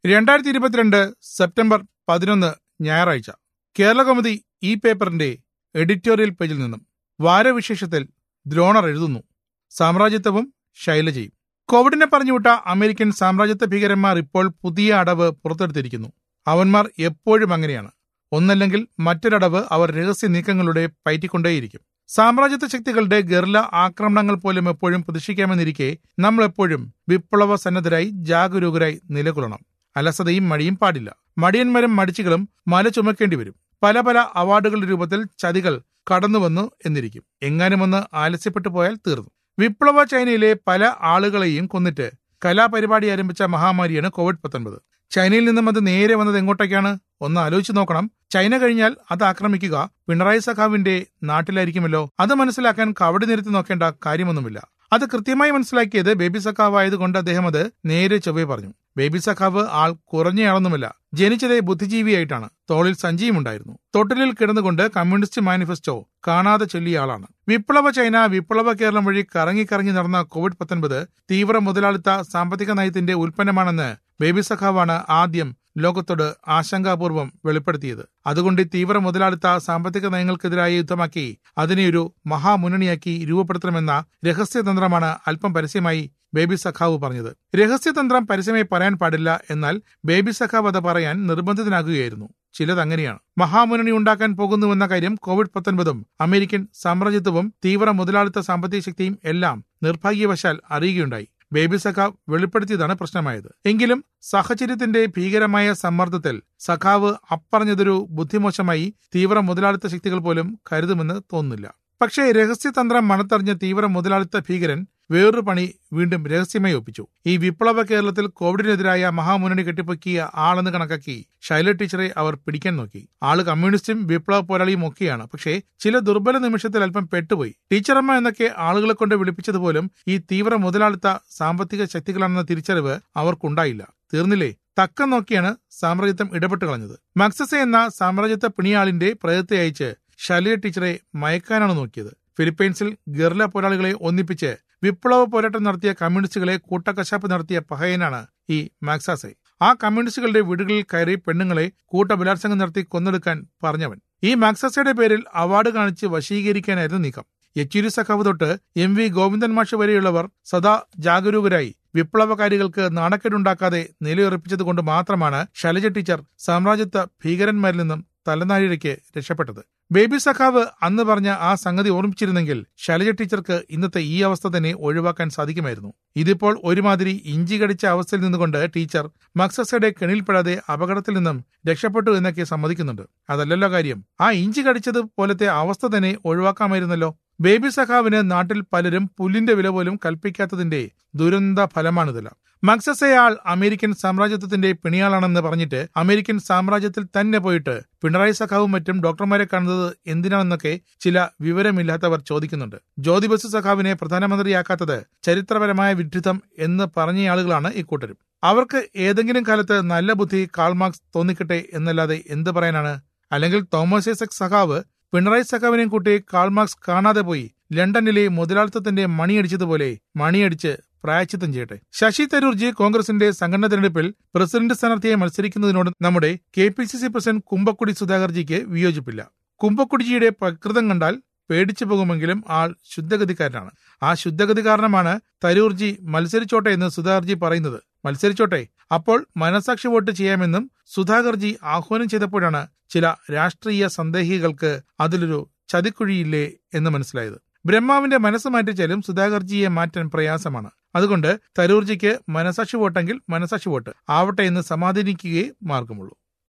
രണ്ടായിരത്തി ഇരുപത്തിരണ്ട് സെപ്റ്റംബർ പതിനൊന്ന് ഞായറാഴ്ച കേരള കൗമുദി ഈ പേപ്പറിന്റെ എഡിറ്റോറിയൽ പേജിൽ നിന്നും വാരവിശേഷത്തിൽ ദ്രോണർ എഴുതുന്നു സാമ്രാജ്യത്വവും ശൈലജയും കോവിഡിനെ പറഞ്ഞുവിട്ട അമേരിക്കൻ സാമ്രാജ്യത്വ ഭീകരന്മാർ ഇപ്പോൾ പുതിയ അടവ് പുറത്തെടുത്തിരിക്കുന്നു അവന്മാർ എപ്പോഴും അങ്ങനെയാണ് ഒന്നല്ലെങ്കിൽ മറ്റൊരടവ് അവർ രഹസ്യ നീക്കങ്ങളുടെ പയറ്റിക്കൊണ്ടേയിരിക്കും സാമ്രാജ്യത്വ ശക്തികളുടെ ഗർല ആക്രമണങ്ങൾ പോലും എപ്പോഴും പ്രതീക്ഷിക്കാമെന്നിരിക്കെ നമ്മൾ എപ്പോഴും വിപ്ലവ സന്നദ്ധരായി ജാഗരൂകരായി നിലകൊള്ളണം അലസതയും മടിയും പാടില്ല മടിയന്മാരും മടിച്ചുകളും മല ചുമക്കേണ്ടി വരും പല പല അവാർഡുകളുടെ രൂപത്തിൽ ചതികൾ കടന്നുവന്നു എന്നിരിക്കും എങ്ങാനുമൊന്ന് ആലസ്യപ്പെട്ടു പോയാൽ തീർന്നു വിപ്ലവ ചൈനയിലെ പല ആളുകളെയും കൊന്നിട്ട് കലാപരിപാടി ആരംഭിച്ച മഹാമാരിയാണ് കോവിഡ് പത്തൊൻപത് ചൈനയിൽ നിന്നും അത് നേരെ വന്നത് എങ്ങോട്ടേക്കാണ് ഒന്ന് ആലോചിച്ച് നോക്കണം ചൈന കഴിഞ്ഞാൽ അത് ആക്രമിക്കുക പിണറായി സഖാവിന്റെ നാട്ടിലായിരിക്കുമല്ലോ അത് മനസ്സിലാക്കാൻ കവടി നിരത്തി നോക്കേണ്ട കാര്യമൊന്നുമില്ല അത് കൃത്യമായി മനസ്സിലാക്കിയത് ബേബി സഖാവ് ആയതുകൊണ്ട് അദ്ദേഹം അത് നേരെ ചൊവ്വേ പറഞ്ഞു ബേബി സഖാവ് ആൾ കുറഞ്ഞയാളൊന്നുമല്ല ജനിച്ചതേ ബുദ്ധിജീവിയായിട്ടാണ് തോളിൽ സഞ്ചിയുമുണ്ടായിരുന്നു തൊട്ടിലിൽ കിടന്നുകൊണ്ട് കമ്മ്യൂണിസ്റ്റ് മാനിഫെസ്റ്റോ കാണാതെ ചൊല്ലിയ ആളാണ് വിപ്ലവ ചൈന വിപ്ലവ കേരളം വഴി കറങ്ങി കറങ്ങി നടന്ന കോവിഡ് പത്തൊൻപത് തീവ്ര മുതലാളിത്ത സാമ്പത്തിക നയത്തിന്റെ ഉൽപ്പന്നമാണെന്ന് ബേബി സഖാവാണ് ആദ്യം ലോകത്തോട് ആശങ്കാപൂർവ്വം വെളിപ്പെടുത്തിയത് അതുകൊണ്ട് ഈ തീവ്ര മുതലാളിത്ത സാമ്പത്തിക നയങ്ങൾക്കെതിരായ യുദ്ധമാക്കി അതിനെ ഒരു മഹാമുന്നണിയാക്കി രൂപപ്പെടുത്തണമെന്ന രഹസ്യതന്ത്രമാണ് അല്പം പരസ്യമായി ബേബി സഖാവ് പറഞ്ഞത് രഹസ്യതന്ത്രം പരസ്യമായി പറയാൻ പാടില്ല എന്നാൽ ബേബി സഖാവ് അത് പറയാൻ നിർബന്ധിതനാകുകയായിരുന്നു ചിലത് അങ്ങനെയാണ് മഹാമുന്നണി ഉണ്ടാക്കാൻ പോകുന്നുവെന്ന കാര്യം കോവിഡ് പത്തൊൻപതും അമേരിക്കൻ സാമ്രാജ്യത്വവും തീവ്ര മുതലാളിത്ത സാമ്പത്തിക ശക്തിയും എല്ലാം നിർഭാഗ്യവശാൽ അറിയുകയുണ്ടായി ബേബി സഖാവ് വെളിപ്പെടുത്തിയതാണ് പ്രശ്നമായത് എങ്കിലും സാഹചര്യത്തിന്റെ ഭീകരമായ സമ്മർദ്ദത്തിൽ സഖാവ് അപ്പറഞ്ഞതൊരു ബുദ്ധിമോശമായി തീവ്ര മുതലാളിത്ത ശക്തികൾ പോലും കരുതുമെന്ന് തോന്നുന്നില്ല പക്ഷേ രഹസ്യതന്ത്രം മണത്തറിഞ്ഞ തീവ്ര മുതലാളിത്ത ഭീകരൻ വേറൊരു പണി വീണ്ടും രഹസ്യമായി ഒപ്പിച്ചു ഈ വിപ്ലവ കേരളത്തിൽ കോവിഡിനെതിരായ മഹാമുന്നണി കെട്ടിപ്പൊക്കിയ ആളെന്ന് കണക്കാക്കി ശൈല ടീച്ചറെ അവർ പിടിക്കാൻ നോക്കി ആള് കമ്മ്യൂണിസ്റ്റും വിപ്ലവ പോരാളിയും ഒക്കെയാണ് പക്ഷേ ചില ദുർബല നിമിഷത്തിൽ അല്പം പെട്ടുപോയി ടീച്ചറമ്മ എന്നൊക്കെ ആളുകളെ കൊണ്ട് വിളിപ്പിച്ചതുപോലും ഈ തീവ്ര മുതലാളിത്ത സാമ്പത്തിക ശക്തികളാണെന്ന തിരിച്ചറിവ് അവർക്കുണ്ടായില്ല തീർന്നില്ലേ തക്കം നോക്കിയാണ് സാമ്രാജ്യത്വം ഇടപെട്ട് കളഞ്ഞത് മക്സസെ എന്ന സാമ്രാജ്യത്വ പിണിയാളിന്റെ പ്രയത്തെ അയച്ച് ശൈലജ ടീച്ചറെ മയക്കാനാണ് നോക്കിയത് ഫിലിപ്പൈൻസിൽ ഗർല പോരാളികളെ ഒന്നിപ്പിച്ച് വിപ്ലവ പോരാട്ടം നടത്തിയ കമ്മ്യൂണിസ്റ്റുകളെ കൂട്ടക്കശാപ്പ് നടത്തിയ പഹയനാണ് ഈ മാക്സാസെ ആ കമ്മ്യൂണിസ്റ്റുകളുടെ വീടുകളിൽ കയറി പെണ്ണുങ്ങളെ കൂട്ടബലാത്സംഗം നടത്തി കൊന്നെടുക്കാൻ പറഞ്ഞവൻ ഈ മാക്സാസയുടെ പേരിൽ അവാർഡ് കാണിച്ച് വശീകരിക്കാനായിരുന്നു നീക്കം യെച്ചൂരി സഖാവ് തൊട്ട് എം വി ഗോവിന്ദൻ മാഷ് വരെയുള്ളവർ സദാ ജാഗരൂകരായി വിപ്ലവകാരികൾക്ക് നാണക്കേടുണ്ടാക്കാതെ നിലയുറപ്പിച്ചത് കൊണ്ട് മാത്രമാണ് ശൈലജ ടീച്ചർ സാമ്രാജ്യത്വ ഭീകരന്മാരിൽ നിന്നും തലനാരിഴയ്ക്ക് രക്ഷപ്പെട്ടത് ബേബി സഖാവ് അന്ന് പറഞ്ഞ ആ സംഗതി ഓർമ്മിച്ചിരുന്നെങ്കിൽ ശൈലജ ടീച്ചർക്ക് ഇന്നത്തെ ഈ അവസ്ഥ തന്നെ ഒഴിവാക്കാൻ സാധിക്കുമായിരുന്നു ഇതിപ്പോൾ ഒരുമാതിരി ഇഞ്ചി കടിച്ച അവസ്ഥയിൽ നിന്നുകൊണ്ട് ടീച്ചർ മക്സസയുടെ കെണിൽപ്പെടാതെ അപകടത്തിൽ നിന്നും രക്ഷപ്പെട്ടു എന്നൊക്കെ സമ്മതിക്കുന്നുണ്ട് അതല്ലല്ലോ കാര്യം ആ ഇഞ്ചി കടിച്ചത് പോലത്തെ അവസ്ഥ തന്നെ ഒഴിവാക്കാമായിരുന്നല്ലോ ബേബി സഖാവിന് നാട്ടിൽ പലരും പുല്ലിന്റെ വില പോലും കൽപ്പിക്കാത്തതിന്റെ ദുരന്ത ഫലമാണിതെല്ലാം മക്സസയാൾ അമേരിക്കൻ സാമ്രാജ്യത്വത്തിന്റെ പിണിയാളാണെന്ന് പറഞ്ഞിട്ട് അമേരിക്കൻ സാമ്രാജ്യത്തിൽ തന്നെ പോയിട്ട് പിണറായി സഖാവും മറ്റും ഡോക്ടർമാരെ കാണുന്നത് എന്തിനാണെന്നൊക്കെ ചില വിവരമില്ലാത്തവർ ചോദിക്കുന്നുണ്ട് ജ്യോതി ബസു സഖാവിനെ പ്രധാനമന്ത്രിയാക്കാത്തത് ചരിത്രപരമായ വിഡ്ഢിത്തം എന്ന് പറഞ്ഞയാളുകളാണ് ഇക്കൂട്ടരും അവർക്ക് ഏതെങ്കിലും കാലത്ത് നല്ല ബുദ്ധി കാൾമാർക്സ് തോന്നിക്കട്ടെ എന്നല്ലാതെ എന്ത് പറയാനാണ് അല്ലെങ്കിൽ തോമസ് ഐസക് സഖാവ് പിണറായി സഖാവിനെയും കൂട്ടി കാൾമാർക്സ് കാണാതെ പോയി ലണ്ടനിലെ മുതലാളിത്തത്തിന്റെ മണിയടിച്ചതുപോലെ മണിയടിച്ച് പ്രായച്ചിത്തം ചെയ്യട്ടെ ശശി തരൂർജി കോൺഗ്രസിന്റെ സംഘടന തെരഞ്ഞെടുപ്പിൽ പ്രസിഡന്റ് സ്ഥാനാർത്ഥിയായി മത്സരിക്കുന്നതിനോട് നമ്മുടെ K P C C president Kumbakkudi സുധാകർജിക്ക് വിയോജിപ്പില്ല കുമ്പക്കുടിജിയുടെ പ്രകൃതം കണ്ടാൽ പേടിച്ചു പോകുമെങ്കിലും ആൾ ശുദ്ധഗതിക്കാരനാണ് ആ ശുദ്ധഗതി കാരണമാണ് തരൂർജി മത്സരിച്ചോട്ടെ എന്ന് സുധാകർജി പറയുന്നത് മത്സരിച്ചോട്ടെ അപ്പോൾ മനസാക്ഷി വോട്ട് ചെയ്യാമെന്നും സുധാകർജി ആഹ്വാനം ചെയ്തപ്പോഴാണ് ചില രാഷ്ട്രീയ സന്ദേഹികൾക്ക് അതിലൊരു ചതിക്കുഴിയില്ലേ എന്ന് മനസ്സിലായത് ബ്രഹ്മാവിന്റെ മനസ്സ് മാറ്റിച്ചാലും സുധാകർജിയെ മാറ്റാൻ പ്രയാസമാണ് അതുകൊണ്ട് തരൂർജിക്ക് മനസാക്ഷി വോട്ടെങ്കിൽ മനസാക്ഷി വോട്ട് ആവട്ടെ എന്ന് സമാധാനിക്കുകയേ മാർഗമുള്ളൂ